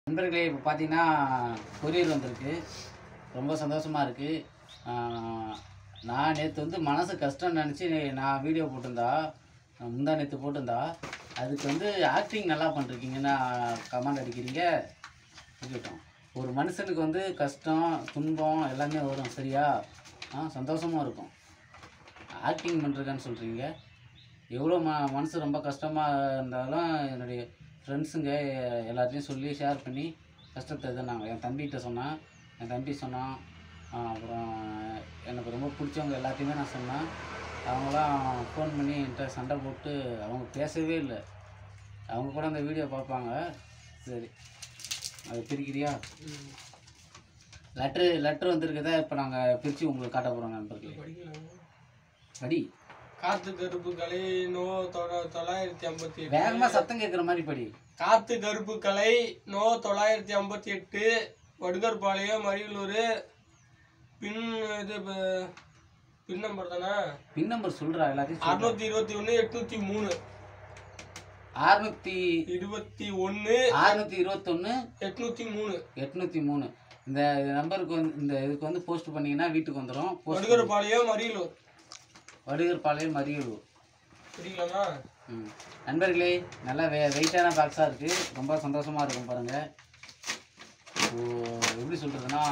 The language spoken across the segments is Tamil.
நண்பர்களே இப்போ பார்த்தீங்கன்னா கொரியர் வந்திருக்கு ரொம்ப சந்தோஷமாக இருக்குது நான் நேற்று வந்து மனசு கஷ்டம்னு நினச்சி நான் வீடியோ போட்டிருந்தா அஹ் முந்தா நேற்று போட்டிருந்தா அதுக்கு வந்து ஆக்டிங் நல்லா பண்ணிருக்கீங்கன்னு கமெண்ட் அடிக்கிறீங்க இருக்கட்டும் ஒரு மனுஷனுக்கு வந்து கஷ்டம் துன்பம் எல்லாமே வரும் சரியா ஆ சந்தோஷமும் இருக்கும் ஆக்டிங் பண்ணுறதுன்னு சொல்கிறீங்க எவ்வளோ ம மனசு ரொம்ப கஷ்டமாக இருந்தாலும் என்னுடைய ஃப்ரெண்ட்ஸுங்க எல்லாத்தையும் சொல்லி ஷேர் பண்ணி கஷ்டத்தை இது நாங்கள் என் தம்பிகிட்ட சொன்னேன் என் தம்பி சொன்னான் ஆ, அப்புறம் எனக்கு ரொம்ப பிடிச்சவங்க எல்லாத்தையுமே நான் சொன்னேன் அவங்களாம் ஃபோன் பண்ணி என்கிட்ட சண்டை போட்டு அவங்க பேசவே இல்லை அவங்க கூட அந்த வீடியோ பார்ப்பாங்க சரி அது பிரிக்கிறியா லெட்ரு லெட்ரு வந்திருக்கதா இப்போ நாங்கள் பிரித்து உங்களுக்கு காட்ட போகிறோம் நண்பர்களே படி காத்து கருப்பு கலை நோ தொ- தொள்ளாயிரத்தி ஐம்பத்தி எட்டு வேகமாக சத்தம் கேட்குற மாதிரி படி காத்து கருப்பு கலை நோ தொள்ளாயிரத்தி ஐம்பத்தி எட்டு வடுகர்பாளையம் அரியலூர் பின் இது ப- பின் நம்பர் தானே பின் நம்பர் சொல்கிறா எல்லாத்தையும் சொல்றா. அறுநூத்தி இருபத்தி ஒன்று எட்நூத்தி மூணு அறுநூத்தி இருபத்தி ஒன்று அறுநூத்தி இருபத்தொன்று எட்நூத்தி மூணு எட்நூற்றி மூணு இந்த நம்பருக்கு வந்து இந்த இதுக்கு வந்து போஸ்ட் பண்ணீங்கன்னா வீட்டுக்கு வந்துடும் போஸ்ட் வடுகர்பாளையம் அரியலூர் வடுகர்பாளையம் அரியலூர் சரிங்களாண்ணா ம் நண்பர்களே நல்லா வெ வெயிட்டான பாக்ஸாக இருக்குது ரொம்ப சந்தோஷமாக இருக்கும் பாருங்கள் ஓ எப்படி சொல்கிறதுனா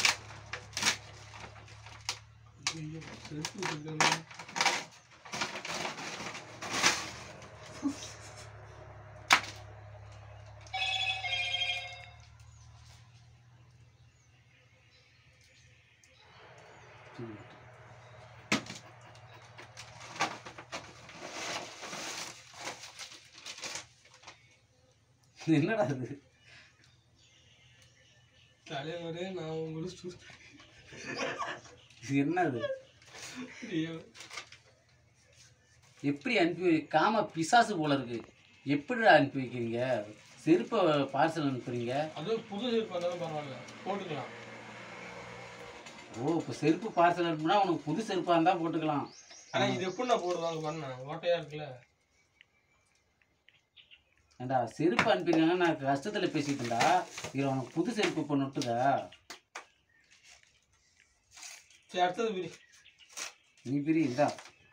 என்னடா இது தலைவரே நான் உங்களுக்கு இது என்னது எப்படி அனுப்பி வை- காம பிசாசு போல இருக்கு எப்படி அனுப்பி வைக்கிறீங்க செருப்பை பார்சல் அனுப்புறீங்க அதுவும் புது செருப்பு வந்தாலும் பரவாயில்ல போட்டுக்கலாம் ஓ இப்போ செருப்பு பார்சல் அனுப்புனா உனக்கு புது செருப்பாக இருந்தால் போட்டுக்கலாம் ஆனா இது எப்படி நான் போடுவாங்க பண்ண ஓட்டையா இருக்குல்ல ஏண்டா செருப்பு அனுப்பிடுங்க நான் கஷ்டத்தில் பேசிட்டு இருந்தா இதில் உனக்கு புது செருப்பு பொண்ணுட்டுதா சரி அடுத்தது பிரி நீ பிரி இந்தா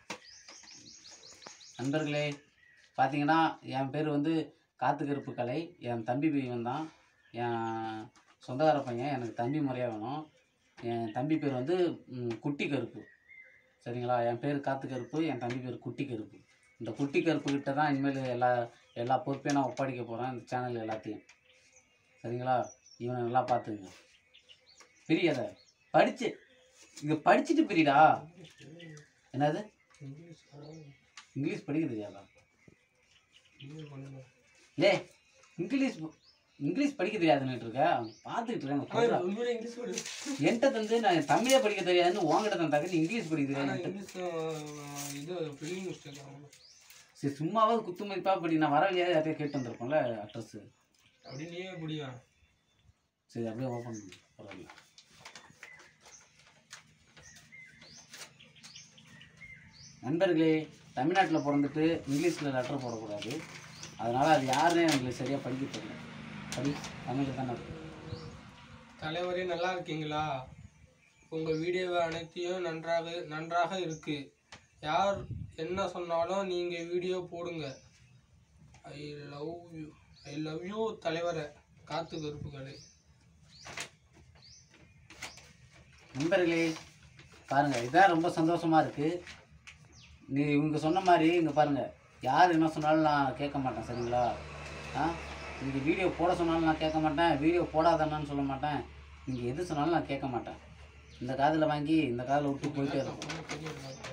நண்பர்களே பார்த்தீங்கன்னா என் பேர் வந்து காத்து கருப்பு கலை என் தம்பி பையன் தான் என் சொந்தக்கார பையன் எனக்கு தம்பி முறையாக வேணும் என் தம்பி பேர் வந்து ம், குட்டி கருப்பு சரிங்களா என் பேர் காத்து கருப்பு என் தம்பி பேர் குட்டி கருப்பு இந்த குட்டி கருப்பு கிட்ட தான் இனிமேல் எல்லா எல்லா பொறுப்பையும் நான் ஒப்படைக்க போகிறேன் இந்த சேனல் எல்லாத்தையும் சரிங்களா இவனை நல்லா பார்த்துங்க பிரியாத படிச்சு இதை படிச்சுட்டு பிரிடா என்னது இங்கிலீஷ் இங்கிலீஷ் படிக்க தெரியாதா இங்கிலீஷ் பண்ணுங்க லே இங்கிலீஷ் இங்கிலீஷ் படிக்க தெரியாதுன்னு இருக்க பார்த்துக்கிட்டு இருக்கேன் ஆனா இது உண்மையிலே இங்கிலீஷ் வருது என்கிட்ட தந்து நான் தமிழே படிக்க தெரியாதுன்னு உங்ககிட்ட தந்தாக்க நீ இங்கிலீஷ் படிக்க ஆனா தெரியாது இங்கிலீஷ் ஆஹ், இது ஸ்பெல்லிங் மிஸ்டேக் ஆகும் சரி சும்மாவது குத்து மதிப்பாக படி நான் வர வழியாக யார்ட்டையா கேட்டு வந்திருப்போம்ல அட்ரஸ் அப்படி நீயே முடியும் சரி அப்படியே ஓப்பன் பண்ணு பரவாயில்ல நண்பர்களே தமிழ்நாட்டில் பிறந்துட்டு இங்கிலீஷில் லெட்டர் போடக்கூடாது அதனால் அது யாருன்னே எங்களுக்கு சரியாக படிக்க தெரியல படி தமிழில் தானே இருக்கு தலைவரே நல்லா இருக்கீங்களா உங்கள் வீடியோவை அனைத்தையும் நன்றாக நன்றாக இருக்கு யார் என்ன சொன்னாலும் நீங்கள் வீடியோ போடுங்க I love you I love you தலைவரை காத்து கருப்பு கடை நண்பர்களே பாருங்கள் இதான் ரொம்ப சந்தோஷமாக இருக்குது நீ இவங்க சொன்ன மாதிரி இங்கே பாருங்கள் யார் என்ன சொன்னாலும் நான் கேட்க மாட்டேன் சரிங்களா ஆ நீங்கள் வீடியோ போட சொன்னாலும் நான் கேட்க மாட்டேன் வீடியோ போடாதன்னு சொல்ல மாட்டேன் நீங்கள் எது சொன்னாலும் நான் கேட்க மாட்டேன் இந்த காதில் வாங்கி இந்த காதில் விட்டு போயிட்டே இருக்கும்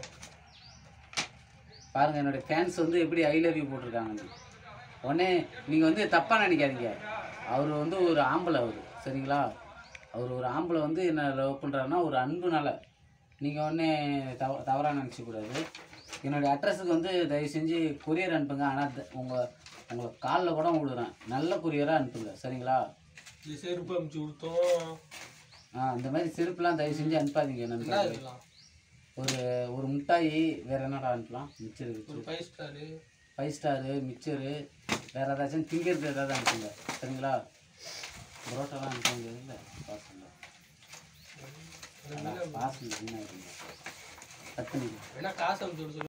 பாருங்கள் என்னுடைய ஃபேன்ஸ் வந்து எப்படி ஐ லவ் யூ போட்டிருக்காங்க உடனே நீங்கள் வந்து தப்பாக நினைக்காதீங்க அவர் வந்து ஒரு ஆம்பளை அவர் சரிங்களா அவர் ஒரு ஆம்பளை வந்து என்ன லவ் பண்ணுறாருன்னா ஒரு அன்புனால நீங்கள் உடனே தவ தவறாக நினச்சிக்கூடாது என்னுடைய அட்ரஸுக்கு வந்து தயவு செஞ்சு கொரியர் அனுப்புங்க ஆனால் உங்கள் உங்களை காலில் கூட விடுறேன் நல்ல கொரியராக அனுப்புங்க சரிங்களா இது செருப்பு அமுச்சு கொடுத்தோம் ஆ இந்த மாதிரி செருப்புலாம் தயவு செஞ்சு அனுப்பாதீங்க என்ன நண்பர்களே இதெல்லாம் ஒரு ஒரு மிட்டாய் வேறு என்னடா அனுப்பலாம் மிச்சர் ஒரு five star five star mixture வேறு ஏதாச்சும் திங்கிறது ஏதாவது அனுப்புங்க சரிங்களா புரோட்டாலாம் அனுப்ப வேண்டியது இல்லை பார்சலில் பார்சல் வீணாக கட் பண்ணிக்கலாம் வேணா காசு அனுப்பிச்சு விட சொல்லு